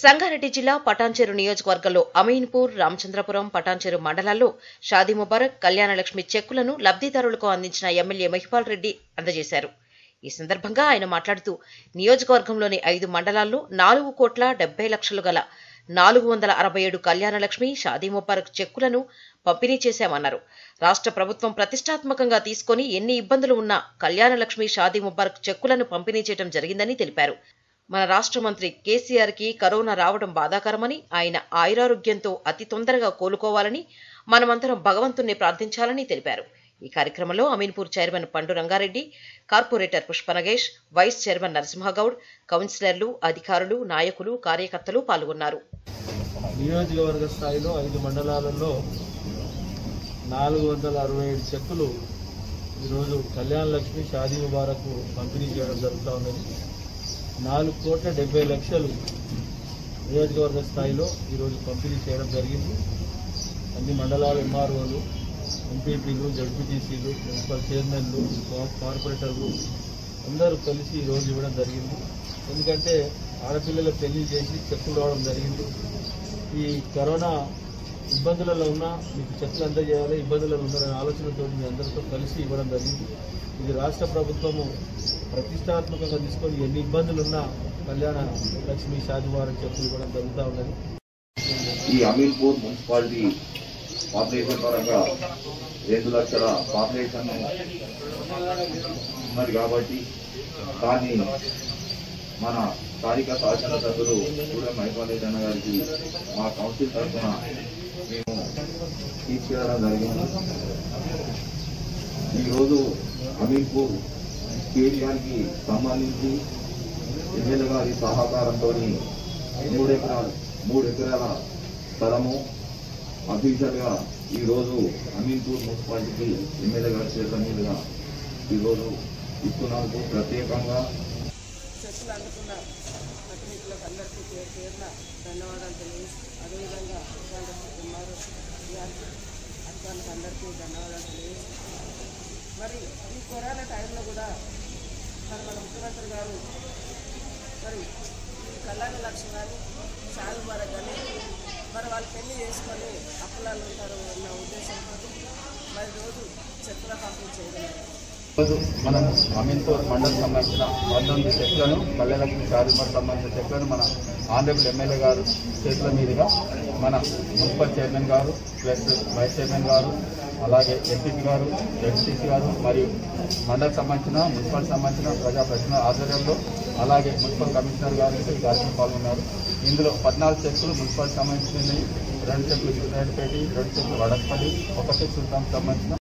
సంగారెడ్డి జిల్లా పటాన్చెరు నియోజకవర్గంలో అమీన్పూర్ రామచంద్రపురం పటాన్చెరు మండలాల్లో షాదీ ముబారక్ కళ్యాణలక్ష్మి చెక్కులను లబ్ధిదారులకు అందించిన ఎమ్మెల్యే మహిపాల్ రెడ్డి అందజేశారు ఈ సందర్భంగా ఆయన మాట్లాడుతూ నియోజకవర్గంలోని ఐదు మండలాల్లో నాలుగు కోట్ల డెబ్బై లక్షలు గల నాలుగు వందల అరవై ఏడు కళ్యాణలక్ష్మి షాదీ ముబారక్ చెక్కులను పంపిణీ చేశామన్నారు రాష్ట్ర ప్రభుత్వం ప్రతిష్టాత్మకంగా తీసుకొని ఎన్ని ఇబ్బందులు ఉన్నా కళ్యాణలక్ష్మి షాదీ ముబారక్ చెక్కులను పంపిణీ చేయడం జరిగిందని తెలిపారు మన రాష్ట్ర మంత్రి కేసీఆర్ కి కరోనా రావడం బాధాకరమని ఆయన ఆయురారోగ్యంతో అతి తొందరగా కోలుకోవాలని మనమందరం భగవంతుణ్ణి ప్రార్థించాలని తెలిపారు ఈ కార్యక్రమంలో Ameenpur chairman Pandu Rangareddy corporator Pushpanagesh vice chairman Narasimhagoud కౌన్సిలర్లు అధికారులు నాయకులు కార్యకర్తలు పాల్గొన్నారు నియోజకవర్గ స్థాయిలో ఐదు మండలాలలో నాలుగు వందల అరవై ఏడు చెక్కులు ఈరోజు కళ్యాణ లక్ష్మి షాదీ ముబారక్ పంపిణీ చేయడం జరుగుతూ ఉన్నది నాలుగు కోట్ల డెబ్బై లక్షలు నియోజకవర్గ స్థాయిలో ఈరోజు పంపిణీ చేయడం జరిగింది అన్ని మండలాల ఎంఆర్ఓలు ఎంపీపీలు జడ్పీటీసీలు మున్సిపల్ చైర్మన్లు కో- కార్పొరేటర్లు అందరూ కలిసి ఈరోజు ఇవ్వడం జరిగింది ఎందుకంటే ఆడపిల్లల పెళ్లి చేసి చెక్కులు రావడం జరిగింది ఈ కరోనా ఇబ్బందులలో ఉన్నా మీకు చెక్కులు అందజేయాలి ఇబ్బందులలో ఉన్నారనే ఆలోచనతో మీ అందరితో కలిసి ఇవ్వడం జరిగింది ఇది రాష్ట్ర ప్రభుత్వము ప్రతిష్టాత్మకంగా తీసుకొని ఎన్ని ఇబ్బందులు ఉన్నా కళ్యాణ లక్ష్మి షాదివారం చెక్కులు ఇవ్వడం జరుగుతూ ఉన్నది ఈ అమీర్పూర్ మున్సిపాలిటీ పాపులేషన్ పరంగా రెండు లక్షల పాపులేషన్ ఉన్నది కాబట్టి దాన్ని మన స్థానిక శాసనసభ్యులు కూడా మహిపాలేజ్ అన్న గారికి మా కౌన్సిల్ తరఫున మేము తీసుకెళ్ళడం జరిగింది ఈరోజు అమీర్పూర్ స్టేడియానికి సంబంధించి ఎమ్మెల్యే గారి సహకారంతో మూడు ఎకరాలు మూడు ఎకరాల స్థలము అఫీషియల్గా ఈరోజు అమీన్పూర్ మున్సిపాలిటీకి ఎమ్మెల్యే గారి చేతుల మీదుగా ఈరోజు ఇస్తున్నందుకు ప్రత్యేకంగా చర్చలు అందుకున్న ప్రతినిధులకు అందరికీ పేరు పేరున ధన్యవాదాలు తెలియజేస్తూ అదేవిధంగా ఎంఆర్ఓ గారికి అధికారులకు అందరికీ ధన్యవాదాలు తెలియజేస్తూ మరి ఈ కరోనా టైంలో కూడా మరి మన ముఖ్యమంత్రి గారు మరి ఈ కళ్యాణ లక్ష్మి కానీ షాదు వరకు కానీ మరి వాళ్ళు పెళ్లి చేసుకొని అప్పులాలు ఉంటారు అన్న ఉద్దేశంతో మరి రోజు చెప్పుల పంపిణీ చేయడం జరిగింది. ఈరోజు మనం అమీన్పూర్ మండలం సంబంధించిన పంతొమ్మిది చెట్లను కళ్యాణలక్ష్మి చారిమర్ సంబంధించిన చెట్లను మన ఆనరబుల్ ఎమ్మెల్యే గారు చేతుల మీదుగా మన మున్సిపల్ చైర్మన్ గారు ప్లస్ వైస్ చైర్మన్ గారు అలాగే ఎంపీపీ గారు ఎస్టీసీ గారు మరియు మండలికి సంబంధించిన మున్సిపల్ సంబంధించిన ప్రజాప్రతినిధుల ఆధ్వర్యంలో అలాగే మున్సిపల్ కమిషనర్ గారు ఈ కార్యక్రమం పాల్గొన్నారు ఇందులో పద్నాలుగు చెక్కులు మున్సిపల్ సంబంధించినవి రెండు చెక్కులు సూర్యాపేట రెండు చెక్కులు వడపల్లి ఒక చెక్ సుల్తాన్ సంబంధించిన